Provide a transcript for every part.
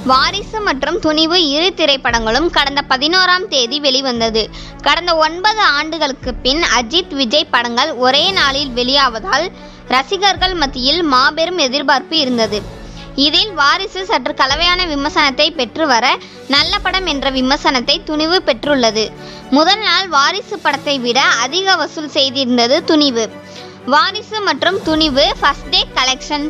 வாரிசு மற்றும் துணிவு இரு திரைப்படங்களும் கடந்த பதினோராம் தேதி வெளிவந்தது கடந்த ஒன்பது ஆண்டுகளுக்கு பின் அஜித் விஜய் படங்கள் ஒரே நாளில் வெளியாவதால் ரசிகர்கள் மத்தியில் மாபெரும் எதிர்பார்ப்பு இருந்தது இதில் வாரிசு சற்று கலவையான விமர்சனத்தை பெற்று வர நல்ல படம் என்ற விமர்சனத்தை துணிவு பெற்றுள்ளது முதல் நாள் வாரிசு படத்தை விட அதிக வசூல் செய்திருந்தது துணிவு வாரிசு மற்றும் துணிவு ஃபர்ஸ்ட் டே கலெக்ஷன்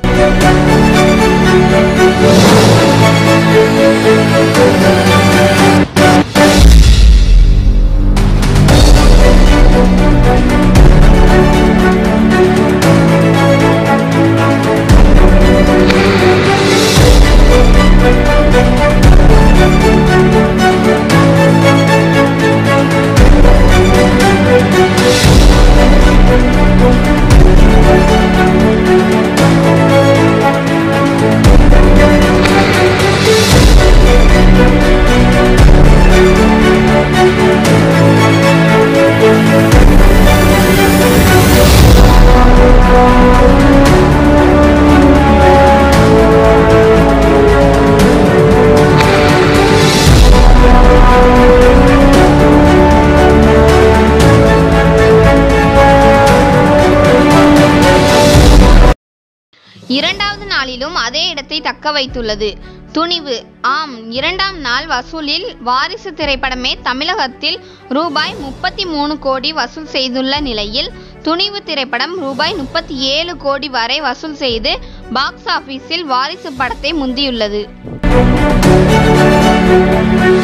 இரண்டாவது நாளிலும் அதே இடத்தை தக்க வைத்துள்ளது துணிவு ஆம் இரண்டாம் நாள் வசூலில் வாரிசு திரைப்படமே தமிழகத்தில் ரூபாய் முப்பத்தி மூணு கோடி வசூல் செய்துள்ள நிலையில் துணிவு திரைப்படம் ரூபாய் முப்பத்தி ஏழு கோடி வரை வசூல் செய்து பாக்ஸ் ஆபீஸில் வாரிசு படத்தை முந்தியுள்ளது